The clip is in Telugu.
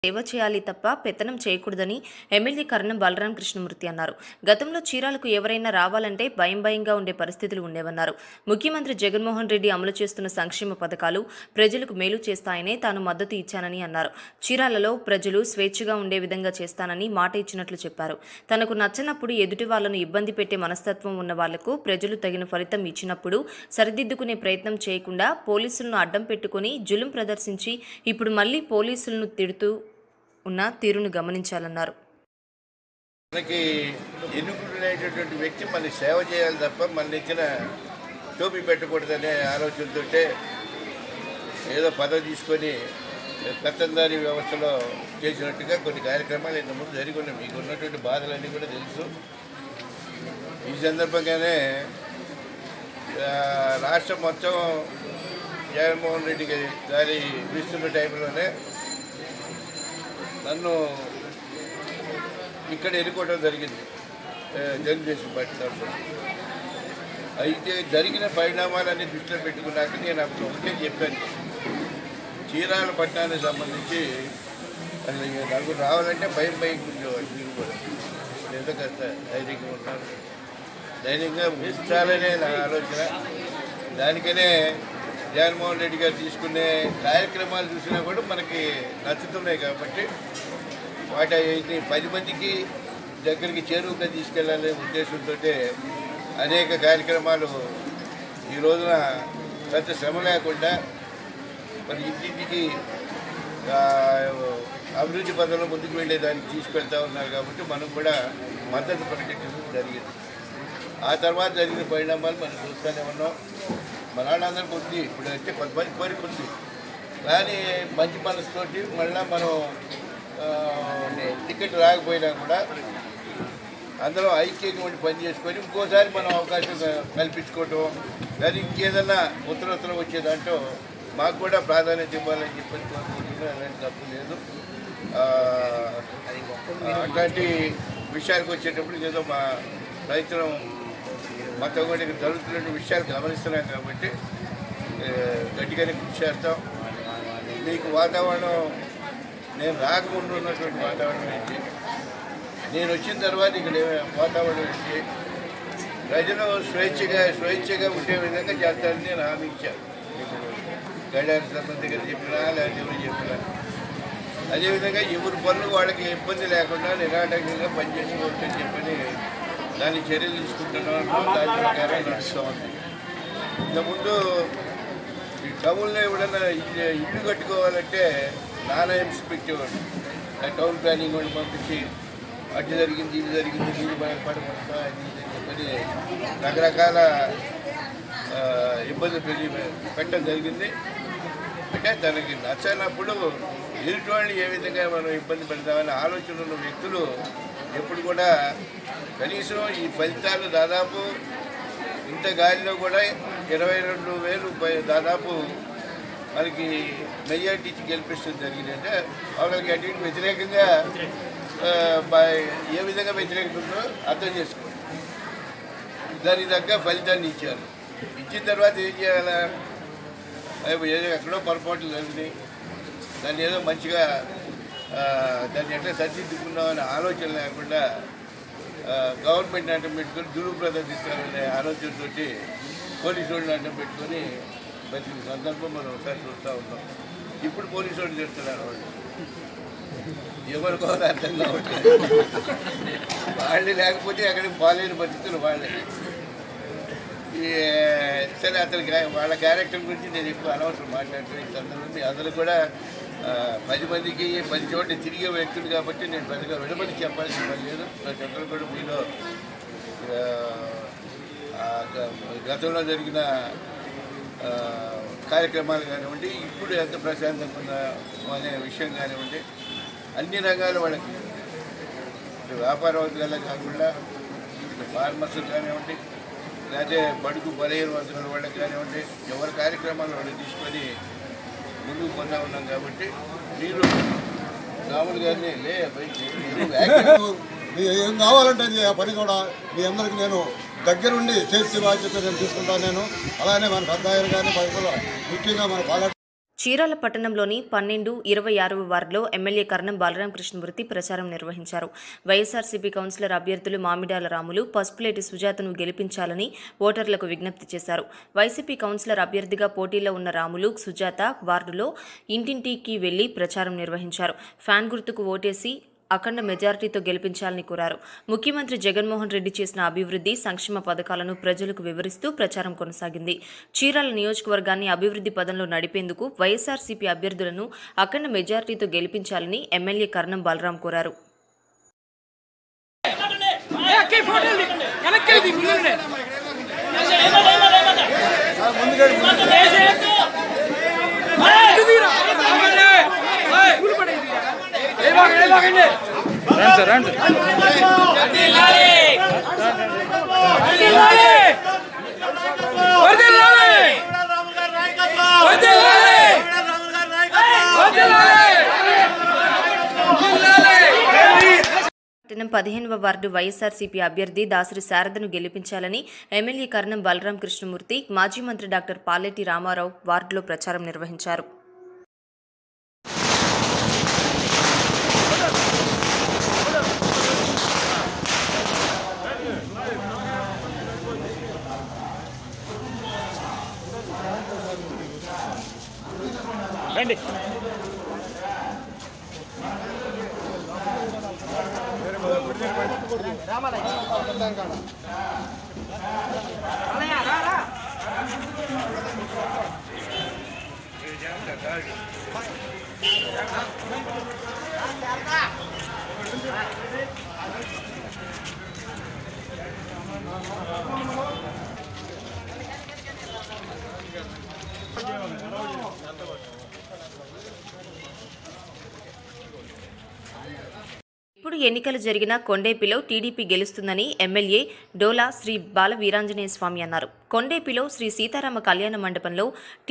సేవ చేయాలి తప్ప పెత్తనం చేయకూడదని ఎమ్మెల్యే కరణం బలరాం కృష్ణమూర్తి అన్నారు గతంలో చీరాలకు ఎవరైనా రావాలంటే భయం భయంగా ఉండే పరిస్థితులు ఉండేవన్నారు ముఖ్యమంత్రి జగన్మోహన్ రెడ్డి అమలు చేస్తున్న సంక్షేమ పథకాలు ప్రజలకు మేలు చేస్తాయనే తాను మద్దతు ఇచ్చానని అన్నారు చీరాలలో ప్రజలు స్వేచ్ఛగా ఉండే విధంగా చేస్తానని మాట ఇచ్చినట్లు చెప్పారు తనకు నచ్చనప్పుడు ఎదుటి వాళ్లను ఇబ్బంది పెట్టే మనస్తత్వం ఉన్న వాళ్లకు ప్రజలు తగిన ఫలితం ఇచ్చినప్పుడు సరిదిద్దుకునే ప్రయత్నం చేయకుండా పోలీసులను అడ్డం పెట్టుకుని జులుం ప్రదర్శించి ఇప్పుడు మళ్లీ పోలీసులను తిడుతూ ఉన్న తీరును గమనించాలన్నారు మనకి ఎన్నుకునేటటువంటి వ్యక్తి మన సేవ చేయాలి తప్ప మన ఇచ్చిన టోపీ పెట్టకూడదనే ఆలోచనతో ఏదో పదవి తీసుకొని పెత్తందారి వ్యవస్థలో చేసినట్టుగా కొన్ని కార్యక్రమాలు ఇంతకుముందు జరిగి ఉన్నాయి మీకు ఉన్నటువంటి బాధలన్నీ కూడా తెలుసు ఈ సందర్భంగానే ఆ, రాష్ట్రం మొత్తం జగన్మోహన్ రెడ్డి గారి గారి వీస్తున్న టైంలోనే నన్ను ఇక్కడ ఎన్నుకోవడం జరిగింది ఆ, తెలుగుదేశం పార్టీ తరఫున అయితే జరిగిన పరిణామాలన్నీ దృష్టిలో పెట్టుకున్నాక నేను అప్పుడు ఒకటే చెప్పాను చీరాల పట్టణానికి సంబంధించి అసలు ఇక నలుగురు రావాలంటే భయం భయం కూర్చోవాలి మీరు కూడా ఏదో కాస్త ధైర్యంగా ఉన్నారు ధైర్యంగా ఉంచాలనే నా ఆలోచన దానికనే జగన్మోహన్ రెడ్డి గారు తీసుకునే కార్యక్రమాలు చూసినా కూడా మనకి నచ్చుతున్నాయి కాబట్టి వాటి అయితే పది మందికి దగ్గరికి చేరువుగా తీసుకెళ్లాలనే ఉద్దేశంతో అనేక కార్యక్రమాలు ఈ రోజున పెద్ద శ్రమ లేకుండా మరి ఇంటింటికి ఆ, అభివృద్ధి పదంలో ముందుకు వెళ్ళేదానికి తీసుకెళ్తా ఉన్నారు కాబట్టి మనం కూడా మద్దతు ప్రకటించడం జరిగింది ఆ తర్వాత జరిగిన పరిణామాలు మనం చూస్తూనే ఉన్నాం మన వాళ్ళందరికీ ఉంది ఇప్పుడు వచ్చే కొంతమంది కోరిక ఉంది కానీ మంచి మనసుతోటి మళ్ళీ మనం ఆ, టికెట్ రాకపోయినా కూడా అందరం ఐక్యంగా ఉండి పని చేసుకొని ఇంకోసారి మనం అవకాశం కల్పించుకోవటం కానీ ఇంకేదన్నా ఉత్తరోత్తరం వచ్చే దాంట్లో మాకు కూడా ప్రాధాన్యత ఇవ్వాలని చెప్పని కోరుకుంటున్నాం అలాంటి తప్పు లేదు ఆ, అట్లాంటి విషయానికి వచ్చేటప్పుడు ఏదో మా రైతులు మొత్తం కూడా ఇక్కడ జరుగుతున్న విషయాలు గమనిస్తున్నాం కాబట్టి ఏ, గట్టిగానే కృషి చేస్తాం మీకు వాతావరణం నేను రాకముందు ఉన్నటువంటి వాతావరణం ఏంటి నేను వచ్చిన తర్వాత ఇక్కడ ఏ- వాతావరణం ఏంటి ప్రజలు స్వేచ్ఛగా స్వేచ్ఛగా ఉండే విధంగా చేస్తారని నేను హామీ ఇచ్చాను గైడెన్స్ దగ్గర చెప్పినా లేకపోతే ఎవరు చెప్పినా అదేవిధంగా ఎవరి పనులు వాళ్ళకి ఇబ్బంది లేకుండా నిరాటంకంగా పనిచేసుకోవచ్చు అని చెప్పని దాన్ని చర్యలు తీసుకుంటున్నాం దాని ప్రకారం నడుస్తూ ఉంది ఇంతకుముందు ఈ టౌన్లో ఎవడన్నా ఇల్లు ఇల్లు కట్టుకోవాలంటే నానా హింస పెట్టేవాడు ఆ టౌన్ ప్లానింగ్ వాడిని పంపించి అటు జరిగింది ఇది జరిగింది నీళ్ళు పడకుండా అది ఇది అని చెప్పని రకరకాల ఆ, ఇబ్బందులు పెట్టి పెట్టడం జరిగింది అంటే తనకి నచ్చనప్పుడు ఎదుటి వాళ్ళని ఏ విధంగా మనం ఇబ్బంది పెడతామనే ఆలోచన ఉన్న వ్యక్తులు ఎప్పుడు కూడా కనీసం ఈ ఫలితాలు దాదాపు ఇంత గాలిలో కూడా ఇరవై రెండు వేలు పై- దాదాపు మనకి మెజార్టీ ఇచ్చి గెలిపిస్తుంది జరిగింది అంటే వాళ్ళకి అటు ఇటు వ్యతిరేకంగా ఆ, బా- ఏ విధంగా వ్యతిరేకత ఉందో అర్థం చేసుకోండి దానికి తగ్గ ఫలితాన్ని ఇచ్చారు ఇచ్చిన తర్వాత ఏం చేయాలా అయ్యో, ఏదో ఎక్కడో పొరపాట్లు జరిగినాయి దాన్ని ఏదో మంచిగా ఆ, దాన్ని ఎట్లా సరిదిద్దుకుందామనే ఆలోచన లేకుండా ఆ, గవర్నమెంట్ అడ్డం పెట్టుకొని దురువు ప్రదర్శిస్తారనే ఆలోచనతోటి పోలీసు వాళ్ళని అడ్డం పెట్టుకొని ప్రతి సందర్భం మనం ఒకసారి చూస్తూ ఉన్నాం ఇప్పుడు పోలీసు వాళ్ళు చెప్తున్నారు వాళ్ళు ఎవరికో అర్థం కావట్లేదు వాళ్ళు లేకపోతే ఎక్కడికి పోలేని పరిస్థితులు వాళ్ళే ఈ, సరే అతనికి వాళ్ళ క్యారెక్టర్ గురించి నేను ఎక్కువ అనవసరం మాట్లాడుతున్నాను ఈ సందర్భంలో మీ అందరూ కూడా ఆ, పది మందికి పది చోట్ల తిరిగే వ్యక్తులు కాబట్టి నేను పెద్దగా విడమని చెప్పాల్సిన పని లేదు ప్రతి ఒక్కరు కూడా మీలో ఆ, ఆ, గ- గతంలో జరిగిన ఆ, కార్యక్రమాలు కానివ్వండి ఇప్పుడు ఎంత ప్రశాంతంగా ఉందా అనే విషయం కానివ్వండి అన్ని రంగాల వాళ్ళకి ఇటు వ్యాపారవేత్తలే కాకుండా ఇటు ఫార్మర్స్ కానివ్వండి లేకపోతే బడుగు బలహీన వర్గాల వాళ్ళకి కానివ్వండి ఎవరి కార్యక్రమాలు వాళ్ళు తీసుకొని ముందుకు పొందా ఉన్నాం కాబట్టి మీరు రాములు గారిని లే బయటికి మీరు యాక్టివ్ మీ ఏం కావాలంటే అది ఆ పని కూడా మీ అందరికి నేను దగ్గరుండి చేసి బాధ్యత నేను తీసుకుంటాను నేను అలానే మన పెద్దాయన కానీ పైసలు ముఖ్యంగా మన పాల చీరాల పట్టణంలోని పన్నెండు ఇరవై ఆరవ వార్డులో ఎమ్మెల్యే కర్ణం బాలరాం కృష్ణమూర్తి ప్రచారం నిర్వహించారు వైఎస్ఆర్సీపీ కౌన్సిలర్ అభ్యర్థులు మామిడాల రాములు పసుపులేటి సుజాతను గెలిపించాలని ఓటర్లకు విజ్ఞప్తి చేశారు వైసీపీ కౌన్సిలర్ అభ్యర్థిగా పోటీలో ఉన్న రాములు సుజాత వార్డులో ఇంటింటికి వెళ్లి ప్రచారం నిర్వహించారు ఫ్యాన్ గుర్తుకు ఓటేసి అఖండ మెజారిటీతో గెలిపించాలని కోరారు ముఖ్యమంత్రి జగన్మోహన్ రెడ్డి చేసిన అభివృద్ధి సంక్షేమ పథకాలను ప్రజలకు వివరిస్తూ ప్రచారం కొనసాగింది చీరాల నియోజకవర్గాన్ని అభివృద్ధి పదంలో నడిపేందుకు వైఎస్ఆర్సీపీ అభ్యర్థులను అఖండ మెజారిటీతో గెలిపించాలని ఎమ్మెల్యే కర్ణం బలరాం కోరారు వెనక్కి ఫోటోలు తీ. వెనక్కి తీ, ముందుండే. ఇటు తీరా. ఏయ్, పూలు పడేయి తీరా. ఏ బాగండి, ఏ బాగండి. వర్ధిల్లాలి. వర్ధిల్లాలి. వర్ధిల్లాలి. వర్ధిల్లాలి. పట్టణం పదిహేనవ వార్డు వైఎస్ఆర్సీపీ అభ్యర్థి దాసరి శారదను గెలిపించాలని ఎమ్మెల్యే కర్ణం బలరాం కృష్ణమూర్తి మాజీ మంత్రి డాక్టర్ పాలెటి రామారావు వార్డులో ప్రచారం నిర్వహించారు ఇప్పుడు ఎన్నికలు జరిగిన కొండేపిలో టీడీపీ గెలుస్తుందని ఎమ్మెల్యే డోలా శ్రీ బాల వీరాంజనేయ స్వామి అన్నారు కొండేపిలో శ్రీ సీతారామ కళ్యాణ మండపంలో